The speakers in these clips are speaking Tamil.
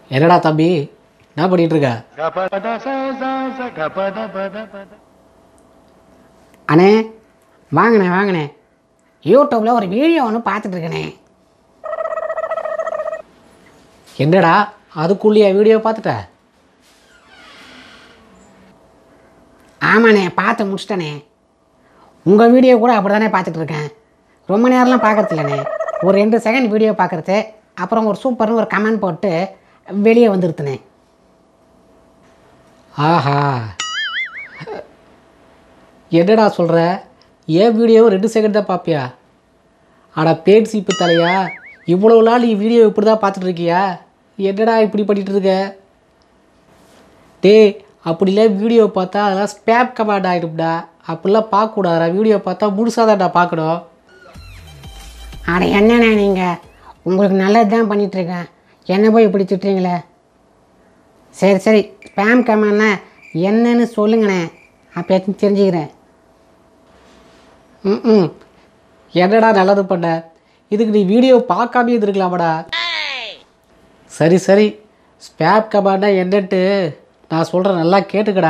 என்னடா தம்பி என்ன பண்ணிட்டு இருக்க அண்ணே வாங்கண்ணே வாங்கண்ணே யூடியூப்பில் ஒரு வீடியோ ஒன்று பார்த்துட்டு இருக்கேனே என்னடா அதுக்குள்ளேயே வீடியோ பார்த்துட்ட ஆமாண்ணே பார்த்து முடிச்சிட்டேனே உங்கள் வீடியோ கூட அப்படி தானே பார்த்துட்டு இருக்கேன் ரொம்ப நேரம்லாம் பார்க்கறது இல்லைண்ணே ஒரு ரெண்டு செகண்ட் வீடியோ பார்க்குறது அப்புறம் ஒரு சூப்பர்னு ஒரு கமெண்ட் போட்டு வெளியே வந்துருத்துனே ஆஹா என்னடா சொல்கிற ஏன் வீடியோவும் ரெண்டு செகண்ட் தான் பார்ப்பியா அட பேட் சீப்பு தலையா இவ்வளோ நாள் நீ வீடியோ இப்படி தான் பார்த்துட்டு இருக்கியா என்னடா இப்படி பண்ணிட்டு இருக்க டேய் அப்படிலாம் வீடியோ பார்த்தா அதெல்லாம் ஸ்பேம் கமாண்ட் ஆகிடும்டா அப்படிலாம் பார்க்கக்கூடாதா வீடியோ பார்த்தா முழுசாக தான்டா பார்க்கணும் அட என்னண்ணே நீங்கள் உங்களுக்கு நல்லது தான் பண்ணிகிட்ருக்கேன் என்ன போய் இப்படி திட்டுறீங்களே சரி சரி ஸ்பேம் கமெண்ட்னா என்னன்னு சொல்லுங்கண்ணே அப்பயாச்சும் தெரிஞ்சுக்கிறேன் ம் என்னடா நல்லது பண்ண இதுக்கு நீ வீடியோ பார்க்காம இருந்திருக்கலாமாடா சரி சரி ஸ்பேப் கமாண்டா என்னன்ட்டு நான் சொல்கிறேன் நல்லா கேட்டுக்கடா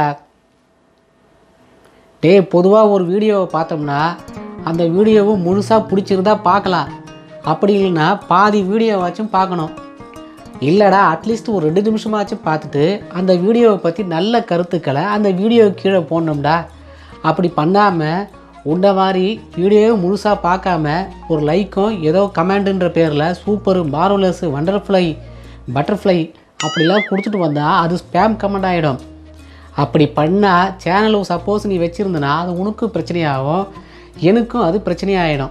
டேய் பொதுவாக ஒரு வீடியோவை பார்த்தோம்னா அந்த வீடியோவை முழுசாக பிடிச்சிருந்தா பார்க்கலாம் அப்படி இல்லைன்னா பாதி வீடியோவாச்சும் பார்க்கணும் இல்லைடா அட்லீஸ்ட் ஒரு ரெண்டு நிமிஷமாச்சும் பார்த்துட்டு அந்த வீடியோவை பற்றி நல்ல கருத்துக்களை அந்த வீடியோ கீழே போடணும்டா அப்படி பண்ணாமல் உன்ன மாதிரி வீடியோவை முழுசாக பார்க்காம ஒரு லைக்கும் ஏதோ கமெண்டுன்ற பேரில் சூப்பர் மார்வலஸ் வண்டர்ஃப்ளை பட்டர்ஃப்ளை அப்படிலாம் கொடுத்துட்டு வந்தால் அது ஸ்பேம் கமெண்ட் ஆகிடும் அப்படி பண்ணால் சேனல் சப்போஸ் நீ வச்சுருந்தனா அது உனக்கும் பிரச்சனையாகும் எனக்கும் அது பிரச்சனையாயிடும்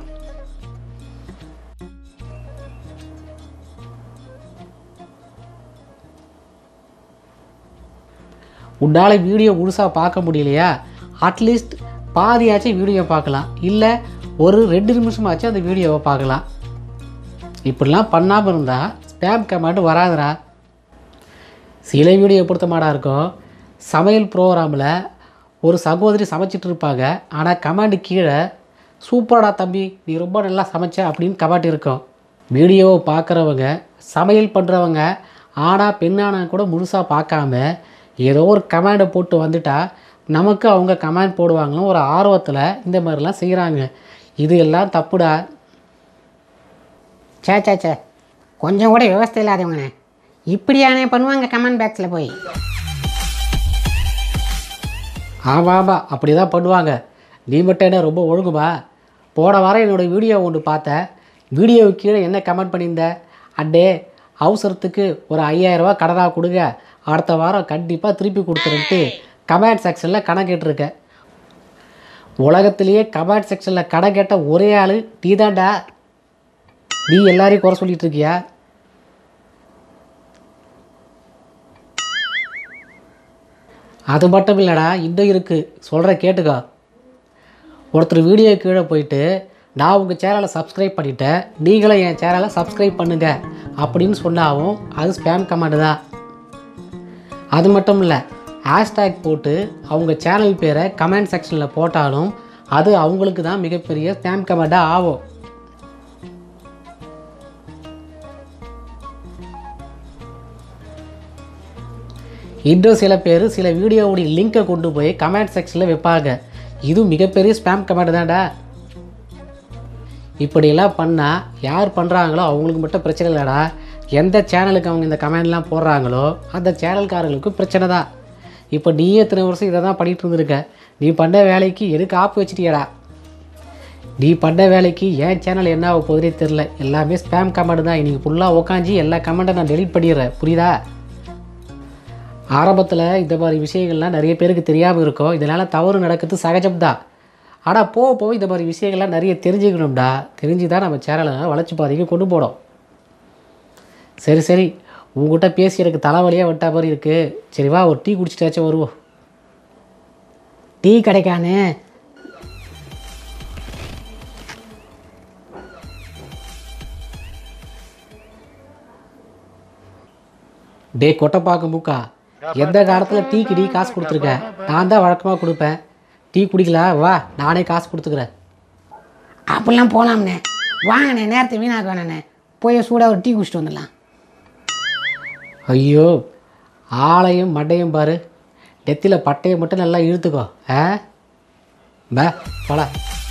உன்னால் வீடியோ முழுசாக பார்க்க முடியலையா அட்லீஸ்ட் பாதியாச்சும் வீடியோ பார்க்கலாம் இல்லை ஒரு ரெண்டு நிமிஷமாச்சும் அந்த வீடியோவை பார்க்கலாம் இப்படிலாம் பண்ணாமல் இருந்தால் ஸ்பேம் கமெண்ட் வராதுடா சில வீடியோ பொறுத்த மாடா இருக்கும் சமையல் ப்ரோக்ராமில் ஒரு சகோதரி சமைச்சிட்டு இருப்பாங்க ஆனால் கமெண்ட் கீழே சூப்பரடா தம்பி நீ ரொம்ப நல்லா சமைச்ச அப்படின்னு கமெண்ட் இருக்கும் வீடியோவை பார்க்குறவங்க சமையல் பண்ணுறவங்க ஆனா பெண்ணானா கூட முழுசாக பார்க்காம ஏதோ ஒரு கமெண்டை போட்டு வந்துட்டா நமக்கு அவங்க கமெண்ட் போடுவாங்களும் ஒரு ஆர்வத்தில் இந்த மாதிரிலாம் செய்கிறாங்க இது எல்லாம் தப்புடா சே சே சே கொஞ்சம் கூட விவசாயம் இல்லாதவங்கண்ணே இப்படியானே பண்ணுவாங்க கமெண்ட் பாக்ஸில் போய் ஆமாம் ஆமாம் அப்படி தான் பண்ணுவாங்க நீ மட்டும் என்ன ரொம்ப ஒழுங்குமா போன வாரம் என்னோடய வீடியோ ஒன்று பார்த்தேன் வீடியோ கீழே என்ன கமெண்ட் பண்ணியிருந்த அண்டே அவசரத்துக்கு ஒரு ஐயாயிரரூவா கடனாக கொடுங்க அடுத்த வாரம் கண்டிப்பாக திருப்பி கொடுத்துருன்ட்டு கமெண்ட் செக்ஷனில் கணக்கு கேட்டிருக்கேன் உலகத்திலேயே கமெண்ட் செக்ஷனில் கடன் கேட்ட ஒரே ஆள் நீ தான்டா நீ எல்லாரையும் குறை சொல்லிட்டு இருக்கியா அது மட்டும் இல்லைடா இன்னும் இருக்குது சொல்கிற கேட்டுக்கோ ஒருத்தர் வீடியோ கீழே போயிட்டு நான் உங்கள் சேனலை சப்ஸ்கிரைப் பண்ணிட்டேன் நீங்களும் என் சேனலை சப்ஸ்கிரைப் பண்ணுங்க அப்படின்னு சொன்னாவும் அது ஸ்பேம் கமெண்ட் தான் அது மட்டும் இல்லை ஹேஷ்டேக் போட்டு அவங்க சேனல் பேரை கமெண்ட் செக்ஷனில் போட்டாலும் அது அவங்களுக்கு தான் மிகப்பெரிய ஸ்பேம் கமெண்ட்டாக ஆகும் இன்னும் சில பேர் சில வீடியோவுடைய லிங்கை கொண்டு போய் கமெண்ட் செக்ஷனில் வைப்பாங்க இது மிகப்பெரிய ஸ்பேம் கமெண்ட் தான்டா இப்படியெல்லாம் பண்ணால் யார் பண்ணுறாங்களோ அவங்களுக்கு மட்டும் பிரச்சனை இல்லைடா எந்த சேனலுக்கு அவங்க இந்த கமெண்ட்லாம் போடுறாங்களோ அந்த சேனல்காரங்களுக்கும் பிரச்சனை தான் இப்போ நீ எத்தனை வருஷம் இதை தான் பண்ணிகிட்டு இருந்திருக்க நீ பண்ண வேலைக்கு எதுக்கு ஆப்பு வச்சிட்டியடா நீ பண்ண வேலைக்கு என் சேனல் என்ன ஆக போகுதுனே தெரில எல்லாமே ஸ்பேம் கமெண்ட் தான் இன்றைக்கி ஃபுல்லாக உட்காந்து எல்லா கமெண்ட்டை நான் டெலீட் பண்ணிடுறேன் புரியுதா ஆரம்பத்தில் இந்த மாதிரி விஷயங்கள்லாம் நிறைய பேருக்கு தெரியாமல் இருக்கும் இதனால் தவறு நடக்கிறது சகஜம்தான் ஆனால் போக போக இந்த மாதிரி விஷயங்கள்லாம் நிறைய தெரிஞ்சுக்கணும்டா தெரிஞ்சு தான் நம்ம சேனலை வளர்ச்சி பாதைக்கு கொண்டு போனோம் சரி சரி உங்ககிட்ட பேசி எனக்கு தலைவலியாக விட்டா மாதிரி இருக்குது சரி வா ஒரு டீ குடிச்சிட்டாச்சும் வருவோம் டீ கிடைக்கானே டே கொட்டைப்பாக்கு மூக்கா எந்த காலத்தில் டீக்கு டீ காசு கொடுத்துருக்கேன் நான் தான் வழக்கமாக கொடுப்பேன் டீ குடிக்கலாம் வா நானே காசு கொடுத்துக்கிறேன் அப்படிலாம் போகலாம்ண்ணே வாங்கண்ணே நேரத்தை வீணாக்க வேணாண்ணே போய் சூடாக ஒரு டீ குடிச்சிட்டு வந்துடலாம் ஐயோ ஆளையும் மண்டையும் பாரு நெத்தியில் பட்டையை மட்டும் நல்லா இழுத்துக்கோ ஆ பே போல